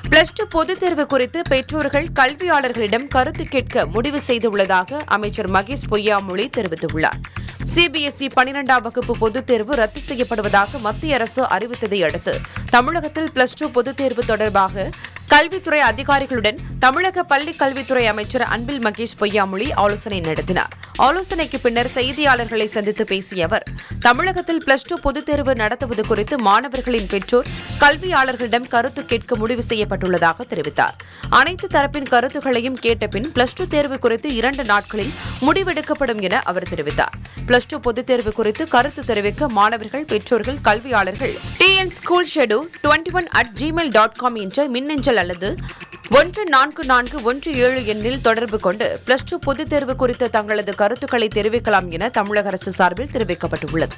plus two பொதுத் தேர்வு குறித்து பெற்றோர்கள் கல்வியாளர்களிடம் கருத்து கேட்க முடிவு செய்துள்ளதாக அமைச்சர் மகேஷ் பொய்யாமொழி தெரிவித்துள்ளார் சிபிஎஸ்இ பனிரெண்டாம் வகுப்பு பொதுத் தேர்வு ரத்து செய்யப்படுவதாக மத்திய அரசு அறிவித்ததை அடுத்து தமிழகத்தில் பிளஸ் டூ பொதுத் தேர்வு தொடர்பாக கல்வித்துறை அதிகாரிகளுடன் தமிழக பள்ளிக் கல்வித்துறை அமைச்சர் அன்பில் மகேஷ் பொய்யாமொழி ஆலோசனை நடத்தினார் ஆலோசனைக்கு பின்னர் செய்தியாளர்களை சந்தித்து பேசிய அவர் தமிழகத்தில் பிளஸ் டூ பொதுத் தேர்வு நடத்துவது குறித்து மாணவர்களின் பெற்றோர் கல்வியாளர்களிடம் கருத்து கேட்க முடிவு செய்யப்பட்டுள்ளதாக தெரிவித்தார் அனைத்து தரப்பின் கருத்துக்களையும் கேட்ட பின் பிளஸ் டூ தேர்வு குறித்து இரண்டு நாட்களில் முடிவெடுக்கப்படும் என அவர் தெரிவித்தார் பிளஸ் டூ பொதுத் தேர்வு குறித்து கருத்து தெரிவிக்க மாணவர்கள் பெற்றோர்கள் கல்வியாளர்கள் டிஎன் ஸ்கூல் ஷெடு twenty one at Gmail dot com என்ற மின்னஞ்சல் அல்லது ஒன்று நான்கு நான்கு ஒன்று ஏழு எண்ணில் தொடர்பு கொண்டு பிளஸ் டூ பொதுத் தேர்வு குறித்த தங்களது கருத்துக்களை தெரிவிக்கலாம் என தமிழக அரசு சார்பில் தெரிவிக்கப்பட்டுள்ளது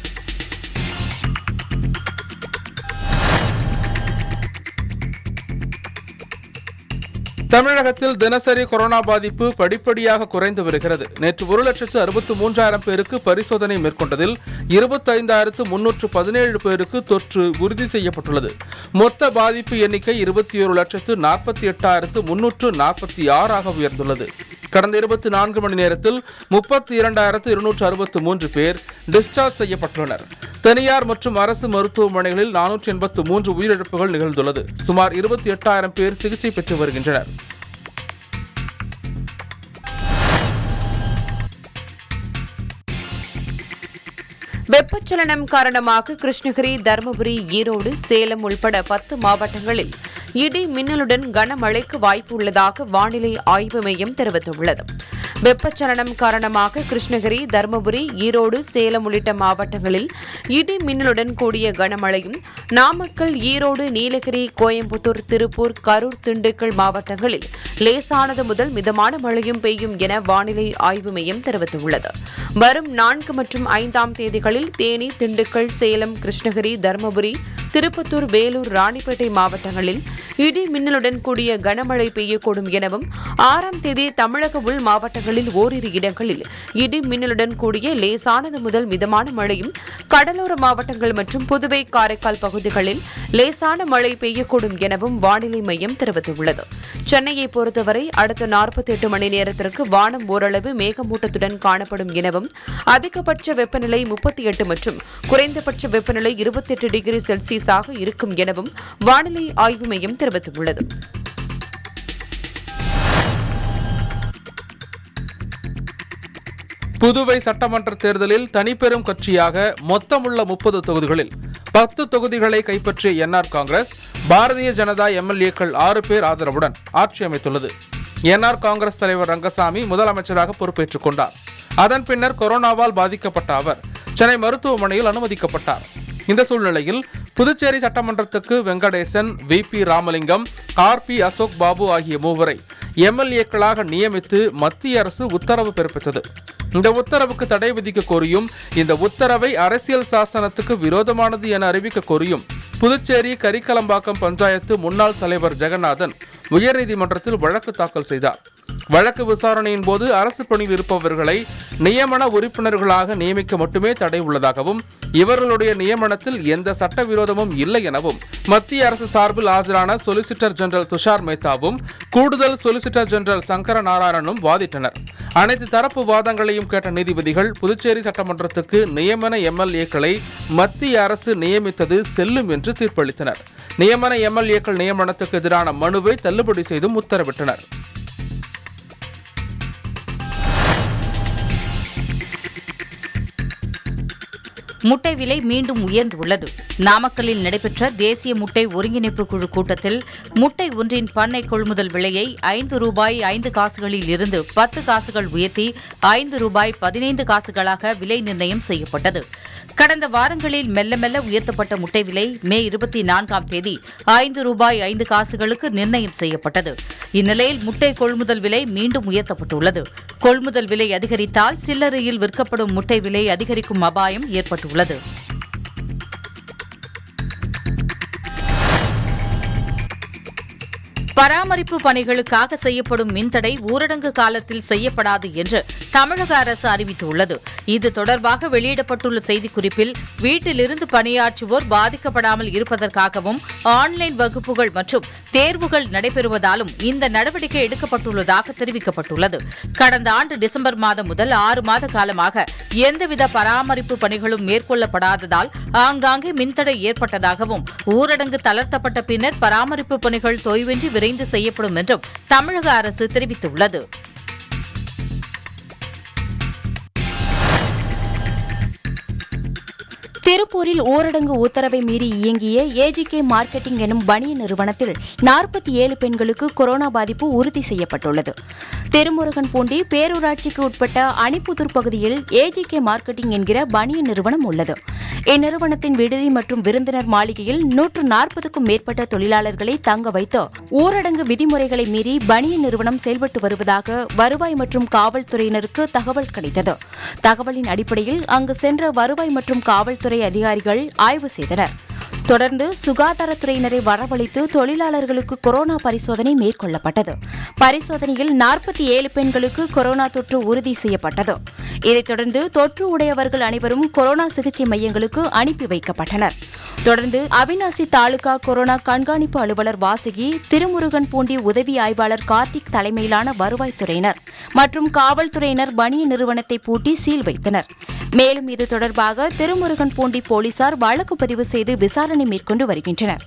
தமிழகத்தில் தினசரி கொரோனா பாதிப்பு படிப்படியாக குறைந்து வருகிறது நேற்று ஒரு லட்சத்து அறுபத்து மூன்றாயிரம் பேருக்கு பரிசோதனை மேற்கொண்டதில் இருபத்தைந்தாயிரத்து முன்னூற்று பதினேழு பேருக்கு தொற்று உறுதி செய்யப்பட்டுள்ளது மொத்த பாதிப்பு எண்ணிக்கை இருபத்தி ஒரு லட்சத்து நாற்பத்தி எட்டாயிரத்து முன்னூற்று நாற்பத்தி ஆறாக உயர்ந்துள்ளது கடந்த இருபத்தி நான்கு மணி நேரத்தில் முப்பத்தி இரண்டாயிரத்து இருநூற்று அறுபத்து மூன்று பேர் டிஸ்சார்ஜ் செய்யப்பட்டுள்ளனர் தனியார் மற்றும் அரசு மருத்துவமனைகளில் நானூற்றி எண்பத்து மூன்று உயிரிழப்புகள் நிகழ்ந்துள்ளது சுமார் இருபத்தி எட்டாயிரம் பேர் சிகிச்சை பெற்று வருகின்றனர் வெப்பச்சலனம் காரணமாக கிருஷ்ணகிரி தருமபுரி ஈரோடு சேலம் உள்பட பத்து மாவட்டங்களில் இடி மின்னலுடன் கனமழைக்கு வாய்ப்பு உள்ளதாக வானிலை ஆய்வு மையம் தெரிவித்துள்ளது வெப்பச்சலனம் காரணமாக கிருஷ்ணகிரி தருமபுரி ஈரோடு சேலம் உள்ளிட்ட மாவட்டங்களில் இடி மின்னலுடன் கூடிய கனமழையும் நாமக்கல் ஈரோடு நீலகிரி கோயம்புத்தூர் திருப்பூர் கரூர் திண்டுக்கல் மாவட்டங்களில் லேசானது முதல் மிதமான மழையும் பெய்யும் என வானிலை ஆய்வு மையம் தெரிவித்துள்ளது வரும் நான்கு மற்றும் ஐந்தாம் தேதிகளில் தேனி திண்டுக்கல் சேலம் கிருஷ்ணகிரி தருமபுரி திருப்பத்தூர் வேலூர் ராணிப்பேட்டை மாவட்டங்களில் இடி மின்னலுடன் கூடிய கனமழை பெய்யக்கூடும் எனவும் ஆறாம் தேதி தமிழக உள் மாவட்டங்களில் ஓரிரு இடங்களில் இடி மின்னலுடன் கூடிய லேசானது முதல் மிதமான மழையும் கடலோர மாவட்டங்கள் மற்றும் புதுவை காரைக்கால் பகுதிகளில் லேசான மழை பெய்யக்கூடும் எனவும் வானிலை மையம் தெரிவித்துள்ளது சென்னையை பொறுத்தவரை அடுத்த நாற்பத்தி எட்டு மணி நேரத்திற்கு வானம் ஓரளவு மேகமூட்டத்துடன் காணப்படும் எனவும் அதிகபட்ச வெப்பநிலை முப்பத்தி எட்டு மற்றும் குறைந்தபட்ச வெப்பநிலை இருபத்தி எட்டு டிகிரி செல்சியஸாக இருக்கும் எனவும் வானிலை ஆய்வு மையம் தெரிவித்துள்ளது புதுவை சட்டமன்ற தேர்தலில் தனிப்பெரும் கட்சியாக மொத்தமுள்ள முப்பது தொகுதிகளில் பத்து தொகுதிகளை கைப்பற்றிய என்ஆர் காங்கிரஸ் பாரதிய ஜனதா எம்எல்ஏக்கள் ஆறு பேர் ஆதரவுடன் ஆட்சி அமைத்துள்ளது என்ஆர் காங்கிரஸ் தலைவர் ரங்கசாமி முதலமைச்சராக பொறுப்பேற்றுக் கொண்டார் அதன் பின்னர் கொரோனாவால் பாதிக்கப்பட்ட அவர் சென்னை மருத்துவமனையில் அனுமதிக்கப்பட்டார் இந்த சூழ்நிலையில் புதுச்சேரி சட்டமன்றத்துக்கு Venkatesan V P Ramalingam R B Ashok Babu ஆகிய மூவரை எம்எல்ஏக்களாக நியமித்து மத்திய அரசு உத்தரவு பிறப்பித்தது இந்த உத்தரவுக்கு தடை விதிக்க கோரியும் இந்த உத்தரவை அரசியல் சாசனத்துக்கு விரோதமானது என அறிவிக்க கோரியும் புதுச்சேரி கரிக்கலம்பாக்கம் பஞ்சாயத்து முன்னாள் தலைவர் ஜெகநாதன் உயர்நீதிமன்றத்தில் வழக்கு தாக்கல் செய்தார் வழக்கு விசாரணையின் போது அரசு பணியில் இருப்பவர்களை நியமன உறுப்பினர்களாக நியமிக்க மட்டுமே தடை உள்ளதாகவும் இவர்களுடைய நியமனத்தில் எந்த சட்டவிரோதமும் இல்லை எனவும் மத்திய அரசு சார்பில் ஆஜரான சொலிசிட்டர் ஜெனரல் துஷார் மேத்தாவும் கூடுதல் சொலிசிட்டர் ஜெனரல் சங்கர நாராயணனும் வாதிட்டனர் அனைத்து தரப்பு வாதங்களையும் கேட்ட நீதிபதிகள் புதுச்சேரி சட்டமன்றத்துக்கு நியமன எம்எல்ஏக்களை மத்திய அரசு நியமித்தது செல்லும் என்று தீர்ப்பளித்தனர் நியமன எம்எல்ஏக்கள் நியமனத்துக்கு எதிரான மனுவை தள்ளுபடி செய்தும் உத்தரவிட்டனர் முட்டை விலை மீண்டும் உயர்ந்துள்ளது நாமக்கல்லில் நடைபெற்ற தேசிய முட்டை ஒருங்கிணைப்பு குழு கூட்டத்தில் முட்டை ஒன்றின் பண்ணை கொள்முதல் விலையை ஐந்து ரூபாய் ஐந்து காசுகளில் இருந்து பத்து காசுகள் உயர்த்தி ஐந்து ரூபாய் பதினைந்து காசுகளாக விலை நிர்ணயம் செய்யப்பட்டது கடந்த வாரங்களில் மெல்ல மெல்ல உயர்த்தப்பட்ட முட்டை விலை மே இருபத்தி நான்காம் தேதி ஐந்து ரூபாய் ஐந்து காசுகளுக்கு நிர்ணயம் செய்யப்பட்டது இந்நிலையில் முட்டை கொள்முதல் விலை மீண்டும் உயர்த்தப்பட்டுள்ளது கொள்முதல் விலை அதிகரித்தால் சில்லறையில் விற்கப்படும் முட்டை விலை அதிகரிக்கும் அபாயம் ஏற்பட்டுள்ளது பராமரிப்பு பணிகளுக்காக செய்யப்படும் மின்தடை ஊரடங்கு காலத்தில் செய்யப்படாது என்று தமிழக அரசு அறிவித்துள்ளது இது தொடர்பாக வெளியிடப்பட்டுள்ள செய்திக்குறிப்பில் வீட்டிலிருந்து பணியாற்றுவோர் பாதிக்கப்படாமல் இருப்பதற்காகவும் ஆன்லைன் வகுப்புகள் மற்றும் தேர்வுகள் நடைபெறுவதாலும் இந்த நடவடிக்கை எடுக்கப்பட்டுள்ளதாக தெரிவிக்கப்பட்டுள்ளது கடந்த ஆண்டு டிசம்பர் மாதம் முதல் ஆறு மாத காலமாக எந்தவித பராமரிப்பு பணிகளும் மேற்கொள்ளப்படாததால் ஆங்காங்கே மின்தடை ஏற்பட்டதாகவும் ஊரடங்கு தளர்த்தப்பட்ட பின்னர் பராமரிப்பு பணிகள் தொய்வின்றி விரைந்து செய்யப்படும் என்றும் தமிழக அரசு தெரிவித்துள்ளது திருப்பூரில் ஊரடங்கு உத்தரவை மீறி இயங்கிய ஏஜிகே மார்க்கெட்டிங் எனும் வணிக நிறுவனத்தில் நாற்பத்தி ஏழு பெண்களுக்கு கொரோனா பாதிப்பு உறுதி செய்யப்பட்டுள்ளது திருமுருகன் பூண்டி பேரூராட்சிக்கு உட்பட்ட அணிப்புதூர் பகுதியில் ஏஜிகே மார்க்கெட்டிங் என்கிற வணிக நிறுவனம் உள்ளது இந்நிறுவனத்தின் விடுதி மற்றும் விருந்தினர் மாளிகையில் நூற்று நாற்பதுக்கும் மேற்பட்ட தொழிலாளர்களை தங்க வைத்து ஊரடங்கு விதிமுறைகளை மீறி பனிய நிறுவனம் செயல்பட்டு வருவதாக வருவாய் மற்றும் காவல்துறையினருக்கு தகவல் கிடைத்தது தகவலின் அடிப்படையில் அங்கு சென்ற வருவாய் மற்றும் காவல்துறை அதிகாரிகள் ஆய்வு செய்தனர் தொடர்ந்து சுகாதாரத்துறையினரை வரவழைத்து தொழிலாளர்களுக்கு கொரோனா பரிசோதனை மேற்கொள்ளப்பட்டது பரிசோதனையில் நாற்பத்தி ஏழு பெண்களுக்கு கொரோனா தொற்று உறுதி செய்யப்பட்டது இதைத் தொடர்ந்து தொற்று உடையவர்கள் அனைவரும் கொரோனா சிகிச்சை மையங்களுக்கு அனுப்பி வைக்கப்பட்டனர் தொடர்ந்து அவினாசி தாலுகா கொரோனா கண்காணிப்பு அலுவலர் வாசுகி திருமுருகன் பூண்டி உதவி ஆய்வாளர் கார்த்திக் தலைமையிலான வருவாய்த்துறையினர் மற்றும் காவல்துறையினர் பனிய நிறுவனத்தை பூட்டி சீல் வைத்தனர் மேலும் இது தொடர்பாக திருமுருகன் பூண்டி போலீசார் வழக்கு பதிவு செய்து விசாரணை மேற்கொண்டு வருகின்றனர்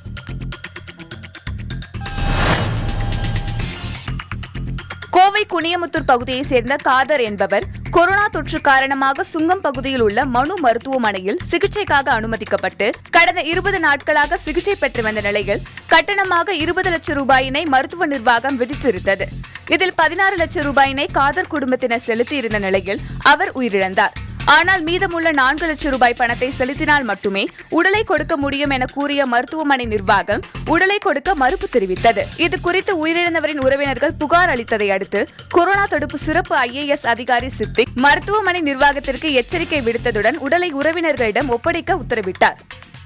கோவை குனியமுத்தூர் பகுதியைச் சேர்ந்த காதர் என்பவர் கொரோனா தொற்று காரணமாக சுங்கம் பகுதியில் உள்ள மனு மருத்துவமனையில் சிகிச்சைக்காக அனுமதிக்கப்பட்டு கடந்த இருபது நாட்களாக சிகிச்சை பெற்று வந்த நிலையில் கட்டணமாக இருபது லட்சம் ரூபாயினை மருத்துவ நிர்வாகம் விதித்திருந்தது இதில் பதினாறு லட்சம் ரூபாயினை காதர் குடும்பத்தினர் செலுத்தியிருந்த நிலையில் அவர் உயிரிழந்தார் ஆனால் மீதமுள்ள நான்கு லட்சம் ரூபாய் பணத்தை செலுத்தினால் மட்டுமே உடலை கொடுக்க முடியும் என கூறிய மருத்துவமனை நிர்வாகம் உடலை கொடுக்க மறுப்பு தெரிவித்தது இது குறித்து உயிரிழந்தவரின் உறவினர்கள் புகார் அளித்ததை அடுத்து கொரோனா தடுப்பு சிறப்பு ஐஏஎஸ் அதிகாரி சித்திக் மருத்துவமனை நிர்வாகத்திற்கு எச்சரிக்கை விடுத்ததுடன் உடலை உறவினர்களிடம் ஒப்படைக்க உத்தரவிட்டார்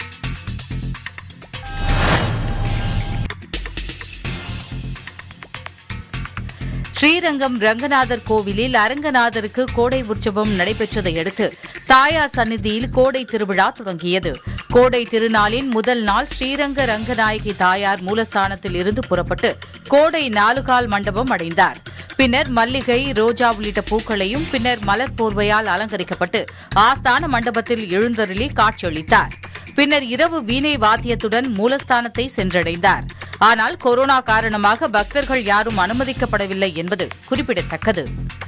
ஸ்ரீரங்கம் ரங்கநாதர் கோவிலில் அரங்கநாதருக்கு கோடை உற்சவம் நடைபெற்றதை அடுத்து தாயார் சந்நிதியில் கோடை திருவிழா தொடங்கியது கோடை திருநாளின் முதல் நாள் ஸ்ரீரங்க ரங்கநாயகி தாயார் மூலஸ்தானத்தில் இருந்து புறப்பட்டு கோடை நாலுகால் மண்டபம் அடைந்தார் பின்னர் மல்லிகை ரோஜா உள்ளிட்ட பூக்களையும் பின்னர் மலர் போர்வையால் அலங்கரிக்கப்பட்டு ஆஸ்தான மண்டபத்தில் எழுந்தருளி காட்சியளித்தார் பின்னர் இரவு வீணை வாத்தியத்துடன் மூலஸ்தானத்தை சென்றடைந்தார் ஆனால் கொரோனா காரணமாக பக்தர்கள் யாரும் அனுமதிக்கப்படவில்லை என்பது குறிப்பிடத்தக்கது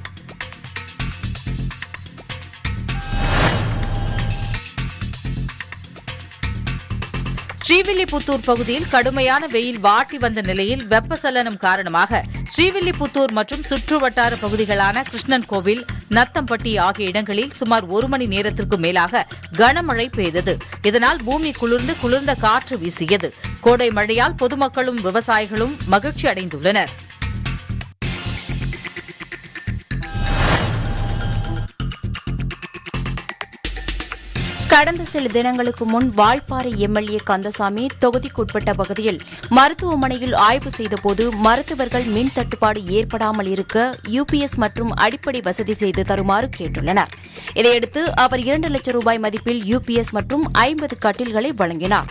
ஸ்ரீவில்லிபுத்தூர் பகுதியில் கடுமையான வெயில் வாட்டி வந்த நிலையில் வெப்பசலனம் காரணமாக ஸ்ரீவில்லிபுத்தூர் மற்றும் சுற்றுவட்டார பகுதிகளான கிருஷ்ணன் கோவில் நத்தம்பட்டி ஆகிய இடங்களில் சுமார் ஒரு மணி நேரத்திற்கு மேலாக கனமழை பெய்தது இதனால் பூமி குளிர்ந்து குளிர்ந்த காற்று வீசியது கோடை மழையால் பொதுமக்களும் விவசாயிகளும் மகிழ்ச்சி அடைந்துள்ளனர் கடந்த சில தினங்களுக்கு முன் வால்பாறை எம்எல்ஏ கந்தசாமி தொகுதிக்குட்பட்ட பகுதியில் மருத்துவமனையில் ஆய்வு செய்தபோது மருத்துவர்கள் மின் தட்டுப்பாடு ஏற்படாமல் இருக்க யுபிஎஸ் மற்றும் அடிப்படை வசதி செய்து தருமாறு கேட்டுள்ளனர் இதையடுத்து அவர் இரண்டு லட்சம் ரூபாய் மதிப்பில் யுபிஎஸ் மற்றும் ஐம்பது கட்டில்களை வழங்கினார்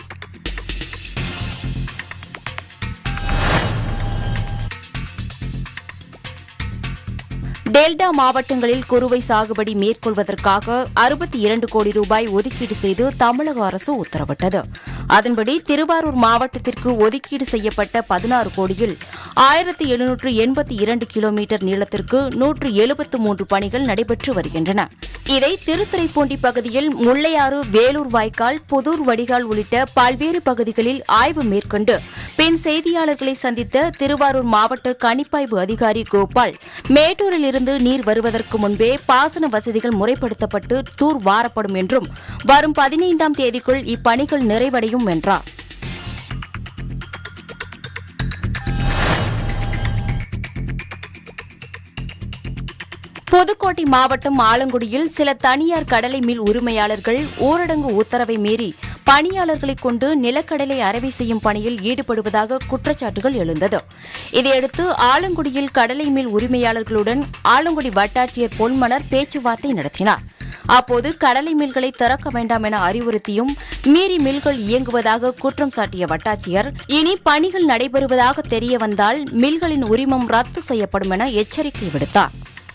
டெல்டா மாவட்டங்களில் குறுவை சாகுபடி மேற்கொள்வதற்காக அறுபத்தி இரண்டு கோடி ரூபாய் ஒதுக்கீடு செய்து தமிழக அரசு உத்தரவிட்டது அதன்படி திருவாரூர் மாவட்டத்திற்கு ஒதுக்கீடு செய்யப்பட்ட பதினாறு கோடியில் ஆயிரத்தி எழுநூற்று எண்பத்தி இரண்டு கிலோமீட்டர் நீளத்திற்கு நூற்று எழுபத்து மூன்று பணிகள் நடைபெற்று வருகின்றன இதை திருத்துறைப்பூண்டி பகுதியில் முல்லையாறு வேலூர் வாய்க்கால் புதூர் வடிகால் உள்ளிட்ட பல்வேறு பகுதிகளில் ஆய்வு மேற்கொண்டு பின் செய்தியாளர்களை சந்தித்த திருவாரூர் மாவட்ட கணிப்பாய்வு அதிகாரி கோபால் மேட்டூரில் இருந்து நீர் வருவதற்கு முன்பே பாசன வசதிகள் முறைப்படுத்தப்பட்டு தூர் வாரப்படும் என்றும் வரும் பதினைந்தாம் தேதிக்குள் இப்பணிகள் நிறைவடையும் என்றார் புதுக்கோட்டை மாவட்டம் ஆலங்குடியில் சில தனியார் கடலை மில் உரிமையாளர்கள் ஊரடங்கு உத்தரவை மீறி பணியாளர்களை கொண்டு நிலக்கடலை அரவை செய்யும் பணியில் ஈடுபடுவதாக குற்றச்சாட்டுகள் எழுந்தது இதையடுத்து ஆலங்குடியில் கடலை மில் உரிமையாளர்களுடன் ஆலங்குடி வட்டாட்சியர் பொன்மலர் பேச்சுவார்த்தை நடத்தினார் அப்போது கடலை மில்களை திறக்க வேண்டாம் என அறிவுறுத்தியும் மீறி மில்கள் இயங்குவதாக குற்றம் சாட்டிய வட்டாட்சியர் இனி பணிகள் நடைபெறுவதாக தெரிய வந்தால் மில்களின் உரிமம் ரத்து செய்யப்படும் என எச்சரிக்கை விடுத்தார்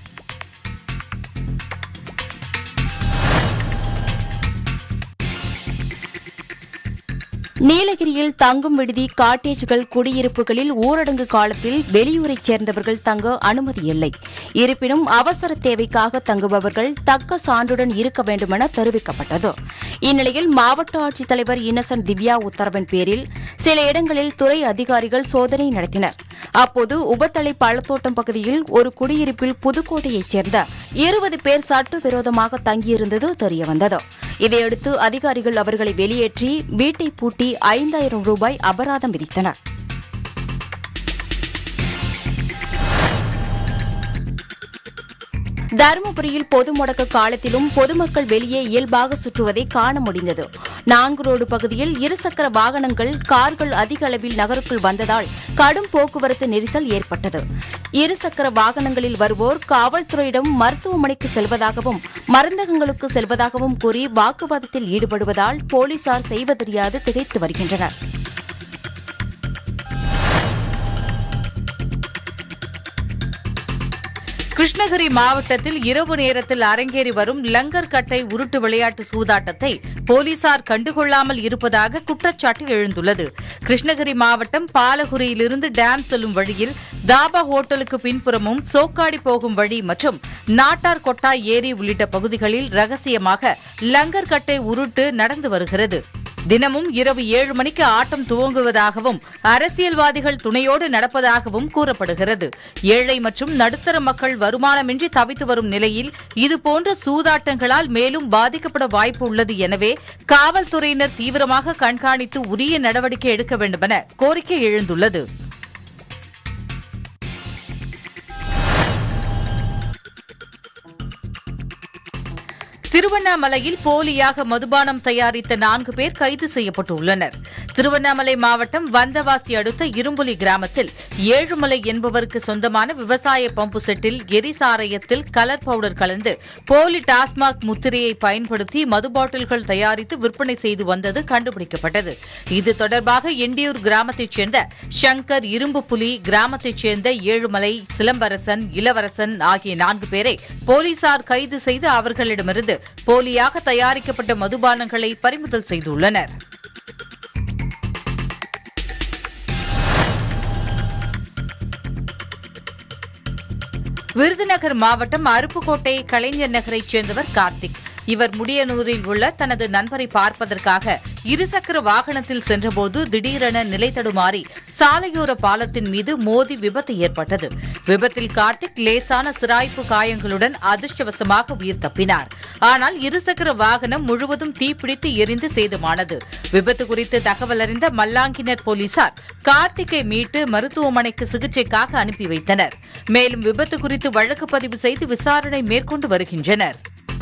நீலகிரியில் தங்கும் விடுதி காட்டேஜ்கள் குடியிருப்புகளில் ஊரடங்கு காலத்தில் வெளியூரைச் சேர்ந்தவர்கள் தங்க அனுமதி இல்லை இருப்பினும் அவசர தேவைக்காக தங்குபவர்கள் தக்க சான்றுடன் இருக்க வேண்டுமென தெரிவிக்கப்பட்டது இந்நிலையில் மாவட்ட ஆட்சித்தலைவர் இன்னசென்ட் திவ்யா உத்தரவின் பேரில் சில இடங்களில் துறை அதிகாரிகள் சோதனை நடத்தினர் அப்போது உபத்தலை பழத்தோட்டம் பகுதியில் ஒரு குடியிருப்பில் புதுக்கோட்டையைச் சேர்ந்த இருபது பேர் சட்டவிரோதமாக தங்கியிருந்தது தெரியவந்தது இதையடுத்து அதிகாரிகள் அவர்களை வெளியேற்றி வீட்டை பூட்டி ஐந்தாயிரம் ரூபாய் அபராதம் விதித்தனர் தருமபுரியில் பொது முடக்க காலத்திலும் பொதுமக்கள் வெளியே இயல்பாக சுற்றுவதை காண முடிந்தது நான்கு ரோடு பகுதியில் இருசக்கர வாகனங்கள் கார்கள் அதிக அளவில் நகருக்குள் வந்ததால் கடும் போக்குவரத்து நெரிசல் ஏற்பட்டது இருசக்கர வாகனங்களில் வருவோர் காவல்துறையிடம் மருத்துவமனைக்கு செல்வதாகவும் மருந்தகங்களுக்கு செல்வதாகவும் கூறி வாக்குவாதத்தில் ஈடுபடுவதால் போலீசார் செய்வதறியாது திகைத்து வருகின்றனர் கிருஷ்ணகிரி மாவட்டத்தில் இரவு நேரத்தில் அரங்கேறி வரும் லங்கர் கட்டை உருட்டு விளையாட்டு சூதாட்டத்தை போலீசார் கண்டுகொள்ளாமல் இருப்பதாக குற்றச்சாட்டு எழுந்துள்ளது கிருஷ்ணகிரி மாவட்டம் பாலகுரியிலிருந்து டேம் செல்லும் வழியில் தாபா ஹோட்டலுக்கு பின்புறமும் சோக்காடி போகும் வழி மற்றும் நாட்டார் கொட்டா ஏரி உள்ளிட்ட பகுதிகளில் ரகசியமாக லங்கர் கட்டை உருட்டு நடந்து வருகிறது தினமும் இரவு ஏழு மணிக்கு ஆட்டம் துவங்குவதாகவும் அரசியல்வாதிகள் துணையோடு நடப்பதாகவும் கூறப்படுகிறது ஏழை மற்றும் நடுத்தர மக்கள் வருமானமின்றி தவித்து வரும் நிலையில் இதுபோன்ற சூதாட்டங்களால் மேலும் பாதிக்கப்பட வாய்ப்பு உள்ளது எனவே காவல்துறையினர் தீவிரமாக கண்காணித்து உரிய நடவடிக்கை எடுக்க வேண்டுமென கோரிக்கை எழுந்துள்ளது திருவண்ணாமலையில் போலியாக மதுபானம் தயாரித்த நான்கு பேர் கைது செய்யப்பட்டுள்ளனர் திருவண்ணாமலை மாவட்டம் வந்தவாசி அடுத்த இரும்புலி கிராமத்தில் ஏழுமலை என்பவருக்கு சொந்தமான விவசாய பம்பு செட்டில் எரிசாராயத்தில் கலர் பவுடர் கலந்து போலி டாஸ்மாக் முத்திரையை பயன்படுத்தி மது பாட்டில்கள் தயாரித்து விற்பனை செய்து வந்தது கண்டுபிடிக்கப்பட்டது இது தொடர்பாக எண்டியூர் கிராமத்தைச் சேர்ந்த சங்கர் இரும்பு புலி கிராமத்தைச் சேர்ந்த ஏழுமலை சிலம்பரசன் இளவரசன் ஆகிய நான்கு பேரை போலீசார் கைது செய்து அவர்களிடமிருந்து போலியாக தயாரிக்கப்பட்ட மதுபானங்களை பறிமுதல் செய்துள்ளனர் விருதுநகர் மாவட்டம் அருப்புக்கோட்டை கலைஞர் நகரைச் சேர்ந்தவர் கார்த்திக் இவர் முடியனூரில் உள்ள தனது நண்பரை பார்ப்பதற்காக இருசக்கர வாகனத்தில் சென்றபோது திடீரென நிலை தடுமாறி சாலையோர பாலத்தின் மீது மோதி விபத்து ஏற்பட்டது விபத்தில் கார்த்திக் லேசான சிராய்ப்பு காயங்களுடன் அதிர்ஷ்டவசமாக உயிர் தப்பினார் ஆனால் இருசக்கர வாகனம் முழுவதும் தீப்பிடித்து எரிந்து சேதமானது விபத்து குறித்து தகவல் அறிந்த மல்லாங்கினர் போலீசார் கார்த்திக்கை மீட்டு மருத்துவமனைக்கு சிகிச்சைக்காக அனுப்பி வைத்தனர் மேலும் விபத்து குறித்து வழக்கு பதிவு செய்து விசாரணை மேற்கொண்டு வருகின்றனர்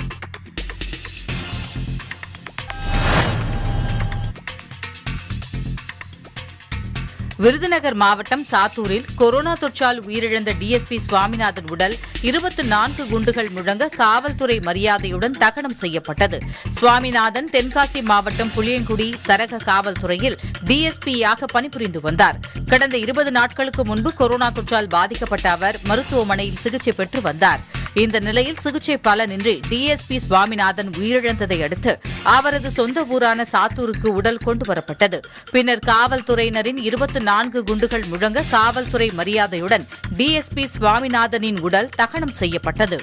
விருதுநகர் மாவட்டம் சாத்தூரில் கொரோனா தொற்றால் உயிரிழந்த டிஎஸ்பி சுவாமிநாதன் உடல் இருபத்தி நான்கு குண்டுகள் முழங்க காவல்துறை மரியாதையுடன் தகனம் செய்யப்பட்டது சுவாமிநாதன் தென்காசி மாவட்டம் புளியங்குடி சரக காவல்துறையில் டிஎஸ்பியாக பணிபுரிந்து வந்தார் கடந்த இருபது நாட்களுக்கு முன்பு கொரோனா தொற்றால் பாதிக்கப்பட்ட அவர் மருத்துவமனையில் சிகிச்சை பெற்று வந்தார் இந்த நிலையில் சிகிச்சை பலனின்றி டிஎஸ்பி சுவாமிநாதன் உயிரிழந்ததை அடுத்து அவரது சொந்த ஊரான சாத்தூருக்கு உடல் கொண்டு வரப்பட்டது பின்னர் காவல்துறையினரின் இருபத்தி நான்கு குண்டுகள் முழங்க காவல்துறை மரியாதையுடன் டிஎஸ்பி சுவாமிநாதனின் உடல் தகனம் செய்யப்பட்டது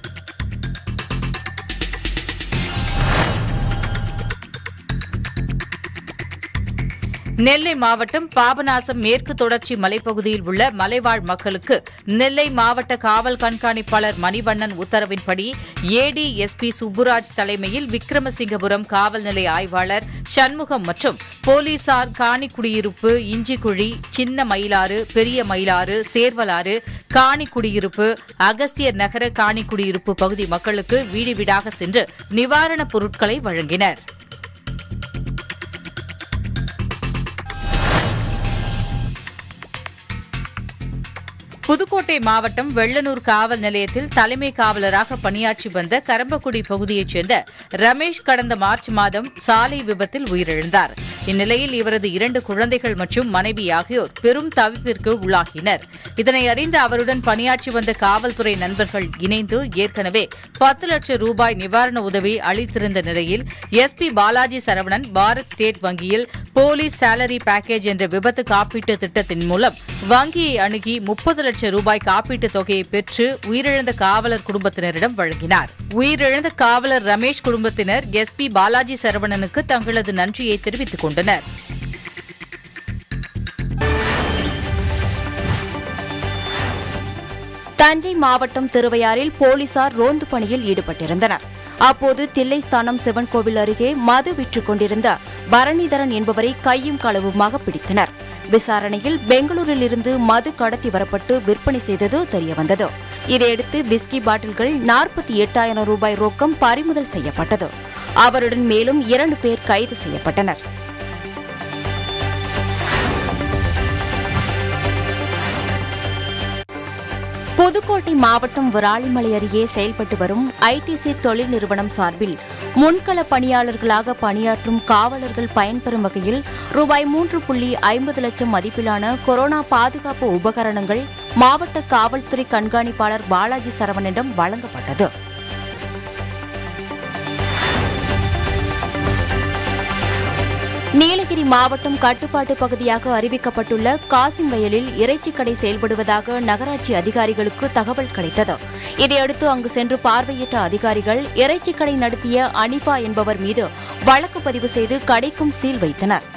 நெல்லை மாவட்டம் பாபநாசம் மேற்கு தொடர்ச்சி மலைப்பகுதியில் உள்ள மலைவாழ் மக்களுக்கு நெல்லை மாவட்ட காவல் கண்காணிப்பாளர் மணிவண்ணன் உத்தரவின்படி ஏடிஎஸ்பி சுப்புராஜ் தலைமையில் விக்ரமசிங்கபுரம் காவல் நிலைய ஆய்வாளர் சண்முகம் மற்றும் போலீசார் காணிக்குடியிருப்பு இஞ்சிக்குழி சின்ன மயிலாறு பெரிய மயிலாறு சேர்வலாறு காணிக்குடியிருப்பு அகஸ்தியர் நகர காணிக்குடியிருப்பு பகுதி மக்களுக்கு வீடு வீடாக சென்று நிவாரணப் பொருட்களை வழங்கினர் புதுக்கோட்டை மாவட்டம் வெள்ளனூர் காவல் நிலையத்தில் தலைமை காவலராக பணியாற்றி வந்த கரம்பக்குடி பகுதியைச் சேர்ந்த ரமேஷ் கடந்த மார்ச் மாதம் சாலை விபத்தில் உயிரிழந்தார் இந்நிலையில் இவரது இரண்டு குழந்தைகள் மற்றும் மனைவி ஆகியோர் பெரும் தவிப்பிற்கு உள்ளாகினர் இதனை அறிந்த அவருடன் பணியாற்றி வந்த காவல்துறை நண்பர்கள் இணைந்து ஏற்கனவே பத்து லட்சம் ரூபாய் நிவாரண உதவி அளித்திருந்த நிலையில் எஸ்பி பாலாஜி சரவணன் பாரத் ஸ்டேட் வங்கியில் போலீஸ் சேலரி பேக்கேஜ் என்ற விபத்து காப்பீட்டு திட்டத்தின் மூலம் வங்கியை அணுகி முப்பது லட்சம் ரூபாய் காப்பீட்டுத் தொகையை பெற்று உயிரிழந்த காவலர் குடும்பத்தினரிடம் வழங்கினார் உயிரிழந்த காவலர் ரமேஷ் குடும்பத்தினர் எஸ்பி பாலாஜி சரவணனுக்கு தங்களது நன்றியை தெரிவித்துக் கொண்டனர் தஞ்சை மாவட்டம் திருவையாறில் போலீசார் ரோந்து பணியில் ஈடுபட்டிருந்தனர் அப்போது தில்லைஸ்தானம் சிவன் கோவில் அருகே மது விற்றுக் கொண்டிருந்த பரணிதரன் என்பவரை கையும் களவுமாக பிடித்தனர் விசாரணையில் பெங்களூரில் இருந்து மது கடத்தி வரப்பட்டு விற்பனை செய்தது தெரியவந்தது இதையடுத்து விஸ்கி பாட்டில்கள் நாற்பத்தி எட்டாயிரம் ரூபாய் ரொக்கம் பறிமுதல் செய்யப்பட்டது அவருடன் மேலும் இரண்டு பேர் கைது செய்யப்பட்டனர் புதுக்கோட்டை மாவட்டம் விராலிமலை அருகே செயல்பட்டு வரும் ஐடிசி தொழில் நிறுவனம் சார்பில் முன்கள பணியாளர்களாக பணியாற்றும் காவலர்கள் பயன்பெறும் வகையில் ரூபாய் மூன்று புள்ளி ஐம்பது லட்சம் மதிப்பிலான கொரோனா பாதுகாப்பு உபகரணங்கள் மாவட்ட காவல்துறை கண்காணிப்பாளர் பாலாஜி சரவணனிடம் வழங்கப்பட்டது நீலகிரி மாவட்டம் கட்டுப்பாட்டு பகுதியாக அறிவிக்கப்பட்டுள்ள காசிம் வயலில் இறைச்சிக் கடை செயல்படுவதாக நகராட்சி அதிகாரிகளுக்கு தகவல் கிடைத்தது இதையடுத்து அங்கு சென்று பார்வையிட்ட அதிகாரிகள் இறைச்சிக் கடை நடத்திய அனிபா என்பவர் மீது வழக்கு பதிவு செய்து கடைக்கும் சீல் வைத்தனர்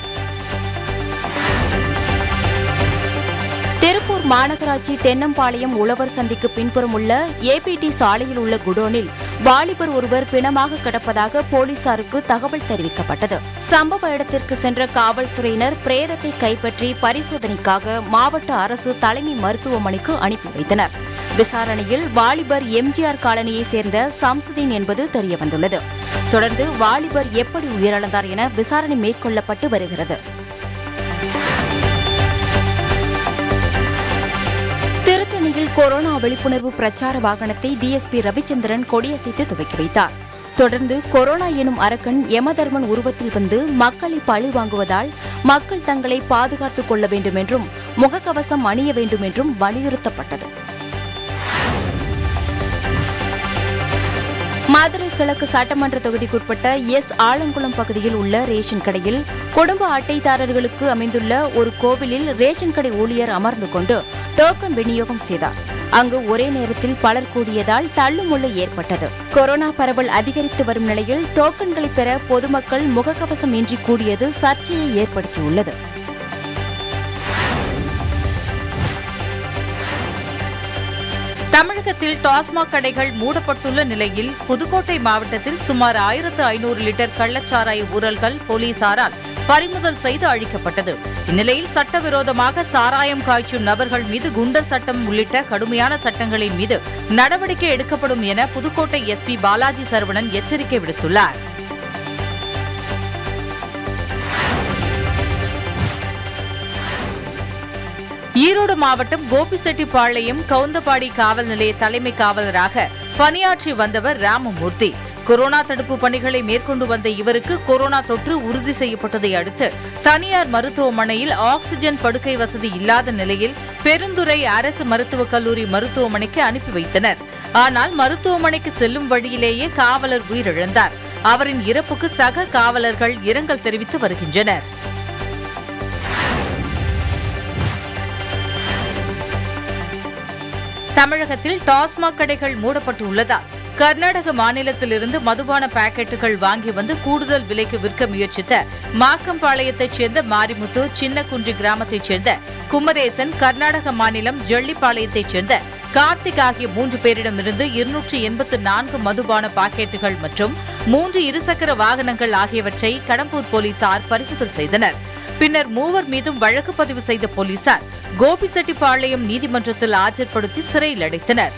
திருப்பூர் மாநகராட்சி தென்னம்பாளையம் உழவர் சந்திக்கு பின்புறம் உள்ள ஏபிடி சாலையில் உள்ள குடோனில் வாலிபர் ஒருவர் பிணமாக கிடப்பதாக போலீசாருக்கு தகவல் தெரிவிக்கப்பட்டது சம்பவ இடத்திற்கு சென்ற காவல்துறையினர் பிரேதத்தை கைப்பற்றி பரிசோதனைக்காக மாவட்ட அரசு தலைமை மருத்துவமனைக்கு அனுப்பி வைத்தனர் விசாரணையில் வாலிபர் எம்ஜிஆர் காலனியைச் சேர்ந்த சம்சுதீன் என்பது தெரியவந்துள்ளது தொடர்ந்து வாலிபர் எப்படி உயிரிழந்தார் என விசாரணை மேற்கொள்ளப்பட்டு வருகிறது திருத்தணியில் கொரோனா விழிப்புணர்வு பிரச்சார வாகனத்தை டிஎஸ்பி ரவிச்சந்திரன் கொடியசைத்து துவக்கி வைத்தார் தொடர்ந்து கொரோனா எனும் அரக்கன் யமதர்மன் உருவத்தில் வந்து மக்களை பழி வாங்குவதால் மக்கள் தங்களை பாதுகாத்துக் கொள்ள வேண்டும் என்றும் முகக்கவசம் அணிய வேண்டும் என்றும் வலியுறுத்தப்பட்டது மதுரை கிழக்கு சட்டமன்ற தொகுதிக்குட்பட்ட எஸ் ஆலங்குளம் பகுதியில் உள்ள ரேஷன் கடையில் குடும்ப அட்டைதாரர்களுக்கு அமைந்துள்ள ஒரு கோவிலில் ரேஷன் கடை ஊழியர் அமர்ந்து கொண்டு டோக்கன் விநியோகம் செய்தார் அங்கு ஒரே நேரத்தில் பலர் கூடியதால் தள்ளுமுள்ளு ஏற்பட்டது கொரோனா பரவல் அதிகரித்து வரும் நிலையில் டோக்கன்களை பெற பொதுமக்கள் முகக்கவசம் இன்றி கூடியது சர்ச்சையை ஏற்படுத்தியுள்ளது தமிழகத்தில் டாஸ்மாக் கடைகள் மூடப்பட்டுள்ள நிலையில் புதுக்கோட்டை மாவட்டத்தில் சுமார் ஆயிரத்து ஐநூறு லிட்டர் கள்ளச்சாராய ஊரல்கள் போலீசாரால் பறிமுதல் செய்து அழிக்கப்பட்டது இந்நிலையில் சட்டவிரோதமாக சாராயம் காய்ச்சும் நபர்கள் மீது குண்டர் சட்டம் உள்ளிட்ட கடுமையான சட்டங்களின் மீது நடவடிக்கை எடுக்கப்படும் என புதுக்கோட்டை எஸ்பி பாலாஜி சரவணன் எச்சரிக்கை விடுத்துள்ளார் ஈரோடு மாவட்டம் கோபிசெட்டிப்பாளையம் கவுந்தபாடி காவல் நிலைய தலைமை காவலராக பணியாற்றி வந்தவர் ராமமூர்த்தி கொரோனா தடுப்பு பணிகளை மேற்கொண்டு வந்த இவருக்கு கொரோனா தொற்று உறுதி செய்யப்பட்டதை அடுத்து தனியார் மருத்துவமனையில் ஆக்ஸிஜன் படுக்கை வசதி இல்லாத நிலையில் பெருந்துறை அரசு மருத்துவக் கல்லூரி மருத்துவமனைக்கு அனுப்பி வைத்தனர் ஆனால் மருத்துவமனைக்கு செல்லும் வழியிலேயே காவலர் உயிரிழந்தார் அவரின் இறப்புக்கு சக காவலர்கள் இரங்கல் தெரிவித்து வருகின்றனர் தமிழகத்தில் டாஸ்மாக் கடைகள் மூடப்பட்டுள்ளதால் கர்நாடக மாநிலத்திலிருந்து மதுபான பாக்கெட்டுகள் வாங்கி வந்து கூடுதல் விலைக்கு விற்க முயற்சித்த மாக்கம்பாளையத்தைச் சேர்ந்த மாரிமுத்து சின்னக்குன்றி கிராமத்தைச் சேர்ந்த குமரேசன் கர்நாடக மாநிலம் ஜள்ளிப்பாளையத்தைச் சேர்ந்த கார்த்திக் ஆகிய மூன்று பேரிடமிருந்து இருநூற்றி எண்பத்து நான்கு மதுபான பாக்கெட்டுகள் மற்றும் மூன்று இருசக்கர வாகனங்கள் ஆகியவற்றை கடம்பூர் போலீசார் பறிமுதல் செய்தனர் பின்னர் மூவர் மீதும் வழக்கு பதிவு செய்த போலீசார் கோபிசெட்டிப்பாளையம் நீதிமன்றத்தில் ஆஜர்படுத்தி சிறையில் அடைத்தனர்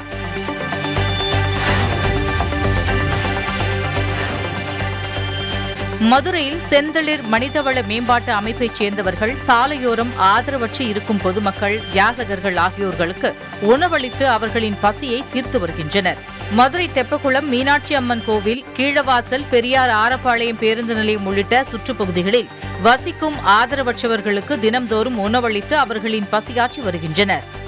மதுரையில் செந்தளிர் மனிதவள மேம்பாட்டு அமைப்பைச் சேர்ந்தவர்கள் சாலையோரம் ஆதரவற்று இருக்கும் பொதுமக்கள் யாசகர்கள் ஆகியோர்களுக்கு உணவளித்து அவர்களின் பசியை தீர்த்து வருகின்றனர் மதுரை தெப்பக்குளம் மீனாட்சி அம்மன் கோவில் கீழவாசல் பெரியார் ஆரப்பாளையம் பேருந்து நிலையம் உள்ளிட்ட சுற்றுப்பகுதிகளில் வசிக்கும் ஆதரவற்றவர்களுக்கு தினம்தோறும் உணவளித்து அவர்களின் பசியாற்றி வருகின்றனர்